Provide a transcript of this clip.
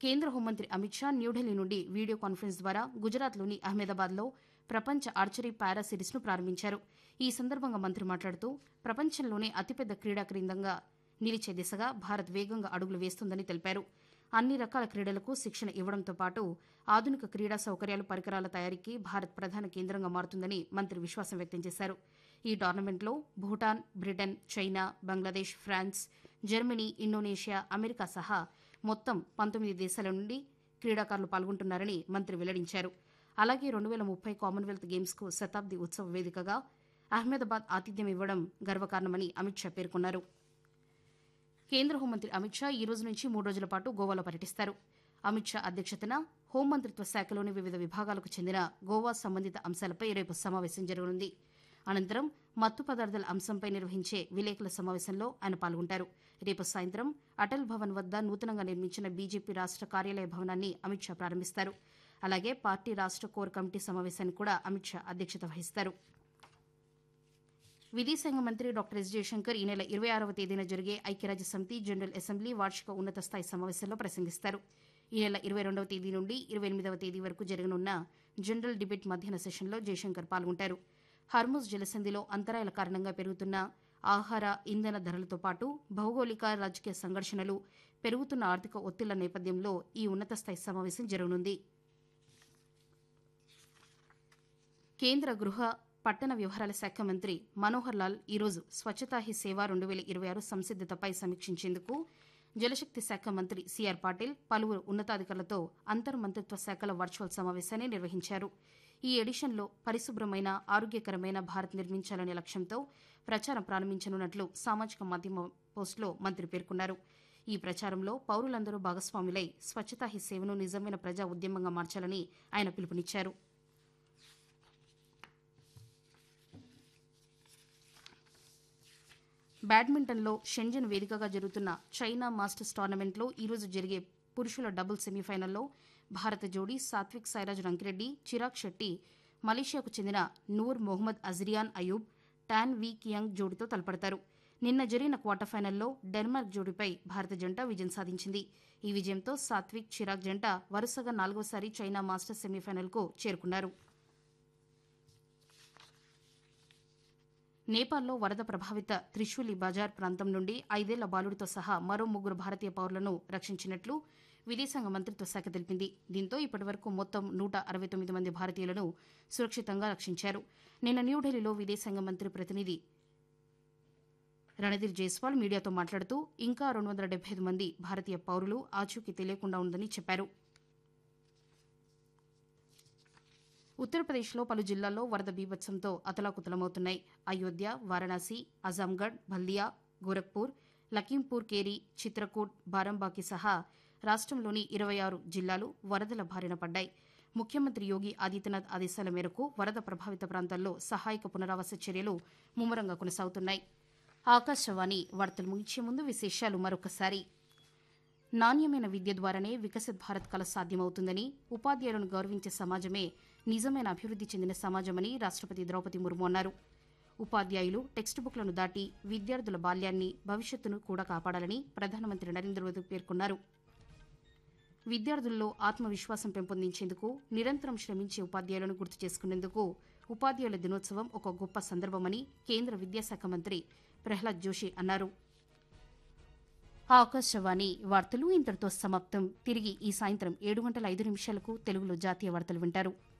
కేంద్ర హోంమంత్రి అమిత్ షా న్యూఢిల్లీ నుండి వీడియో కాన్ఫరెన్స్ ద్వారా గుజరాత్లోని అహ్మదాబాద్లో ప్రపంచ ఆర్చరీ పారా సిరీస్ను ప్రారంభించారు ఈ సందర్భంగా మంత్రి మాట్లాడుతూ ప్రపంచంలోనే అతిపెద్ద క్రీడా కేంద్రంగా నిలిచే దిశగా భారత్ వేగంగా అడుగులు వేస్తుందని తెలిపారు అన్ని రకాల క్రీడలకు శిక్షణ ఇవ్వడంతో పాటు ఆధునిక క్రీడా సౌకర్యాలు పరికరాల తయారీకి భారత్ ప్రధాన కేంద్రంగా మారుతుందని మంత్రి విశ్వాసం వ్యక్తం చేశారు ఈ టోర్నమెంట్లో Bhutan Britain China Bangladesh France Germany Indonesia America సహా మొత్తం పంతొమ్మిది దేశాల నుండి క్రీడాకారులు పాల్గొంటున్నారని మంత్రి వెల్లడించారు అలాగే రెండు వేల ముప్పై కామన్వెల్త్ గేమ్స్కు శతాబ్ది ఉత్సవ వేదికగా అహ్మదాబాద్ ఆతిథ్యం ఇవ్వడం గర్వకారణమని అమిత్ షా పేర్కొన్నారు కేంద్ర హోంమంత్రి అమిత్ షా ఈ రోజు నుంచి మూడు రోజుల పాటు గోవాలో పర్యటిస్తారు అమిత్ షా అధ్యక్షతన హోంమంత్రిత్వ శాఖలోని వివిధ విభాగాలకు చెందిన గోవా సంబంధిత అంశాలపై రేపు సమావేశం జరగనుంది అనంతరం మత్తు పదార్థాల అంశంపై నిర్వహించే విలేకరుల సమావేశంలో ఆయన పాల్గొంటారు రేపు సాయంత్రం అటల్ భవన్ వద్ద నూతనంగా నిర్మించిన బీజేపీ రాష్ట కార్యాలయ భవనాన్ని అమిత్ షా ప్రారంభిస్తారు అలాగే పార్టీ రాష్ట కోర్ కమిటీ సమావేశానికి కూడా అమిత్ షా అధ్యక్షత వహిస్తారు విదేశాంగ మంత్రి డాక్టర్ ఎస్ జయశంకర్ ఈ నెల ఇరవై ఆరవ తేదీన జరిగే ఐక్యరాజ్య సమితి జనరల్ అసెంబ్లీ వార్షిక ఉన్నత స్థాయి సమావేశంలో ప్రసంగిస్తారు ఈ నెల ఇరవై రెండవ తేదీ నుండి ఇరవై ఎనిమిదవ తేదీ వరకు జరగనున్న జనరల్ డిబేట్ మధ్యాహ్న సెషన్లో జయశంకర్ పాల్గొంటారు హర్ముజ్ జలసంధిలో అంతరాయాల కారణంగా పెరుగుతున్న ఆహార ఇంధన ధరలతో పాటు భౌగోళిక రాజకీయ సంఘర్షణలు పెరుగుతున్న ఆర్థిక ఒత్తిళ్ల నేపథ్యంలో ఈ ఉన్నత స్థాయి సమావేశం జరగనుంది కేంద్ర గృహ పట్టణ వ్యవహారాల శాఖ మంత్రి మనోహర్ లాల్ ఈరోజు స్వచ్ఛతా హీ సేవ రెండు వేల ఇరవై ఆరు సంసిద్దతపై సమీక్షించేందుకు జలశక్తి శాఖ మంత్రి సిఆర్ పాటిల్ పలువురు ఉన్నతాధికారులతో అంతర్ మంత్రిత్వ శాఖల వర్చువల్ సమావేశాన్ని నిర్వహించారు ఈ ఎడిషన్లో పరిశుభ్రమైన ఆరోగ్యకరమైన భారత్ నిర్మించాలనే లక్ష్యంతో ప్రచారం ప్రారంభించనున్నట్లు సామాజిక మాధ్యమ పోస్టులో మంత్రి పేర్కొన్నారు ఈ ప్రచారంలో పౌరులందరూ భాగస్వాములై స్వచ్ఛతా హీ సేవను నిజమైన ప్రజా ఉద్యమంగా మార్చాలని ఆయన పిలుపునిచ్చారు బ్యాడ్మింటన్లో షెంజన్ వేదికగా జరుగుతున్న చైనా మాస్టర్స్ టోర్నమెంట్లో ఈరోజు జరిగే పురుషుల డబుల్ సెమీఫైనల్లో భారత జోడీ సాత్విక్ సాయిరాజ్ రంకిరెడ్డి చిరాగ్ శెట్టి మలేషియాకు చెందిన Nur Mohammad Azriyn Ayub Tan Wee Kiong జోడీతో తలపడతారు నిన్న జరిగిన క్వార్టర్ ఫైనల్లో డెన్మార్క్ జోడీపై భారత జంట విజయం సాధించింది ఈ విజయంతో సాత్విక్ చిరాగ్ జంట వరుసగా నాలుగోసారి చైనా మాస్టర్స్ సెమీఫైనల్కు చేరుకున్నారు నేపాల్లో వరద ప్రభావిత త్రిశూలి బజార్ ప్రాంతం నుండి ఐదేళ్ల బాలుడితో సహా మరో ముగ్గురు భారతీయ పౌరులను రక్షించినట్లు విదేశాంగ మంత్రిత్వ శాఖ తెలిపింది దీంతో ఇప్పటివరకు మొత్తం నూట అరవై తొమ్మిది మంది భారతీయులను సురక్షితంగా రక్షించారు నిన్న న్యూఢిల్లీలో విదేశాంగ మంత్రి ప్రతినిధి రణధీర్ జైస్వాల్ మీడియాతో మాట్లాడుతూ ఇంకా రెండు వందల డెబ్బై ఐదు మంది భారతీయ పౌరులు ఆచూకీ తెలియకుండా ఉందని చెప్పారు ఉత్తరప్రదేశ్లో పలు జిల్లాల్లో వరద బీభత్సంతో అతలాకుతలమవుతున్నాయి అయోధ్య వారణాసి అజాంగఢ్ బల్దియా గోరఖ్పూర్ లఖీంపూర్ కేరి చిత్రకూట్ బారంబాకి సహా రాష్ట్రంలోని ఇరవై ఆరు జిల్లాలు వరదల బారిన పడ్డాయి ముఖ్యమంత్రి యోగి ఆదిత్యనాథ్ ఆదేశాల మేరకు వరద ప్రభావిత ప్రాంతాల్లో సహాయక పునరావాస చర్యలు ముమ్మరంగా కొనసాగుతున్నాయి ఆకాశవాణి వార్తలు ముగించే ముందు విశేషాలు మరొకసారి నాణ్యమైన విద్య ద్వారానే వికసిత్ భారత్ కల సాధ్యమవుతుందని ఉపాధ్యాయులను గౌరవించే సమాజమే నిజమైన అభివృద్ది చెందిన సమాజమని రాష్టపతి ద్రౌపది ముర్ము అన్నారు ఉపాధ్యాయులు టెక్స్ట్ బుక్లను దాటి విద్యార్థుల బాల్యాన్ని భవిష్యత్తును కూడా కాపాడాలని ప్రధానమంత్రి నరేంద్ర మోదీ పేర్కొన్నారు విద్యార్థుల్లో ఆత్మవిశ్వాసం పెంపొందించేందుకు నిరంతరం శ్రమించే ఉపాధ్యాయులను గుర్తు చేసుకునేందుకు ఉపాధ్యాయుల దినోత్సవం ఒక గొప్ప సందర్భమని కేంద్ర విద్యాశాఖ మంత్రి ప్రహ్లాద్ జోషి అన్నారు ఆకాశవాణి వార్తలు ఇంతటితో సమాప్తం తిరిగి ఈ సాయంత్రం ఏడు గంటల ఐదు నిమిషాలకు తెలుగులో జాతీయ వార్తలు వింటారు